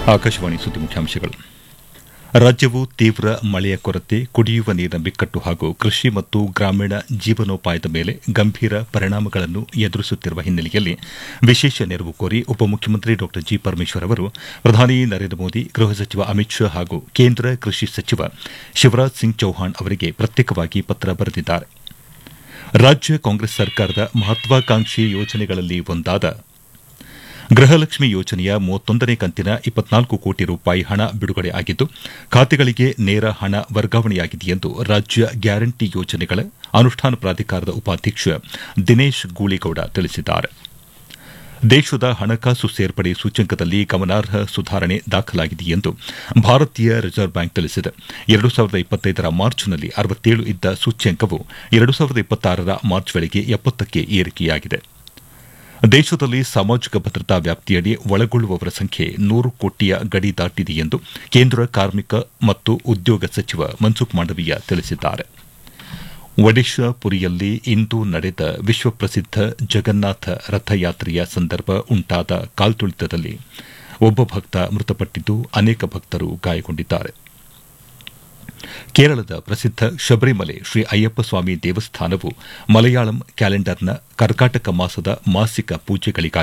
ಆಕಾಶವಾಣಿ ಸುದ್ದಿ ಮುಖ್ಯಾಂಶಗಳು ರಾಜ್ಯವು ತೀವ್ರ ಮಳೆಯ ಕೊರತೆ ಕುಡಿಯುವ ನೀರಿನ ಬಿಕ್ಕಟ್ಟು ಹಾಗೂ ಕೃಷಿ ಮತ್ತು ಗ್ರಾಮೀಣ ಜೀವನೋಪಾಯದ ಮೇಲೆ ಗಂಭೀರ ಪರಿಣಾಮಗಳನ್ನು ಎದುರಿಸುತ್ತಿರುವ ಹಿನ್ನೆಲೆಯಲ್ಲಿ ವಿಶೇಷ ನೆರವು ಕೋರಿ ಉಪಮುಖ್ಯಮಂತ್ರಿ ಡಾ ಜಿ ಪರಮೇಶ್ವರ್ ಅವರು ಪ್ರಧಾನಿ ನರೇಂದ್ರ ಮೋದಿ ಗೃಹ ಸಚಿವ ಅಮಿತ್ ಶಾ ಹಾಗೂ ಕೇಂದ್ರ ಕೃಷಿ ಸಚಿವ ಶಿವರಾಜ್ ಸಿಂಗ್ ಚೌಹಾಣ್ ಅವರಿಗೆ ಪ್ರತ್ಯೇಕವಾಗಿ ಪತ್ರ ಬರೆದಿದ್ದಾರೆ ರಾಜ್ಯ ಕಾಂಗ್ರೆಸ್ ಸರ್ಕಾರದ ಮಹತ್ವಾಕಾಂಕ್ಷಿ ಯೋಜನೆಗಳಲ್ಲಿ ಒಂದಾದ ಗೃಹಲಕ್ಷ್ಮಿ ಯೋಜನೆಯ ಮೂವತ್ತೊಂದನೇ ಕಂತಿನ ಇಪ್ಪತ್ನಾಲ್ಕು ಕೋಟಿ ರೂಪಾಯಿ ಹಣ ಬಿಡುಗಡೆ ಆಗಿದ್ದು ಖಾತೆಗಳಿಗೆ ನೇರ ಹಣ ವರ್ಗಾವಣೆಯಾಗಿದೆ ಎಂದು ರಾಜ್ಯ ಗ್ಯಾರಂಟಿ ಯೋಜನೆಗಳ ಅನುಷ್ಠಾನ ಪ್ರಾಧಿಕಾರದ ಉಪಾಧ್ಯಕ್ಷ ದಿನೇಶ್ ಗೂಳಿಗೌಡ ತಿಳಿಸಿದ್ದಾರೆ ದೇಶದ ಹಣಕಾಸು ಸೇರ್ಪಡೆ ಸೂಚ್ಯಂಕದಲ್ಲಿ ಗಮನಾರ್ಹ ಸುಧಾರಣೆ ದಾಖಲಾಗಿದೆ ಎಂದು ಭಾರತೀಯ ರಿಸರ್ವ್ ಬ್ಯಾಂಕ್ ತಿಳಿಸಿದೆ ಎರಡು ಸಾವಿರದ ಇಪ್ಪತ್ತೈದರ ಮಾರ್ಚ್ನಲ್ಲಿ ಅರವತ್ತೇಳು ಇದ್ದ ಸೂಚ್ಯಂಕವು ಎರಡು ಸಾವಿರದ ಇಪ್ಪತ್ತಾರರ ಮಾರ್ಚ್ ವೇಳೆಗೆ ಎಪ್ಪತ್ತಕ್ಕೆ ಏರಿಕೆಯಾಗಿದೆ ದೇಶದಲ್ಲಿ ಸಾಮಾಜಿಕ ಭದ್ರತಾ ವ್ಯಾಪ್ತಿಯಡಿ ಒಳಗೊಳ್ಳುವವರ ಸಂಖ್ಯೆ ನೂರು ಕೋಟಿಯ ಗಡಿ ದಾಟಿದೆ ಎಂದು ಕೇಂದ್ರ ಕಾರ್ಮಿಕ ಮತ್ತು ಉದ್ಯೋಗ ಸಚಿವ ಮನ್ಸುಖ್ ಮಾಂಡವೀಯ ತಿಳಿಸಿದ್ದಾರೆ ಒಡಿಶಾ ಪುರಿಯಲ್ಲಿ ಇಂದು ನಡೆದ ವಿಶ್ವಪ್ರಸಿದ್ದ ಜಗನ್ನಾಥ ರಥಯಾತ್ರೆಯ ಸಂದರ್ಭ ಉಂಟಾದ ಕಾಲ್ತುಳಿತದಲ್ಲಿ ಒಬ್ಬ ಭಕ್ತ ಮೃತಪಟ್ಟಿದ್ದು ಅನೇಕ ಭಕ್ತರು ಗಾಯಗೊಂಡಿದ್ದಾರೆ ಕೇರಳದ ಪ್ರಸಿದ್ದ ಶಬರಿಮಲೆ ಶ್ರೀ ಅಯ್ಯಪ್ಪ ಸ್ವಾಮಿ ದೇವಸ್ಥಾನವು ಮಲಯಾಳಂ ಕ್ಯಾಲೆಂಡರ್ನ ಕರ್ಕಾಟಕ ಮಾಸದ ಮಾಸಿಕ ಪೂಜೆಗಳಿಗಾಗಿ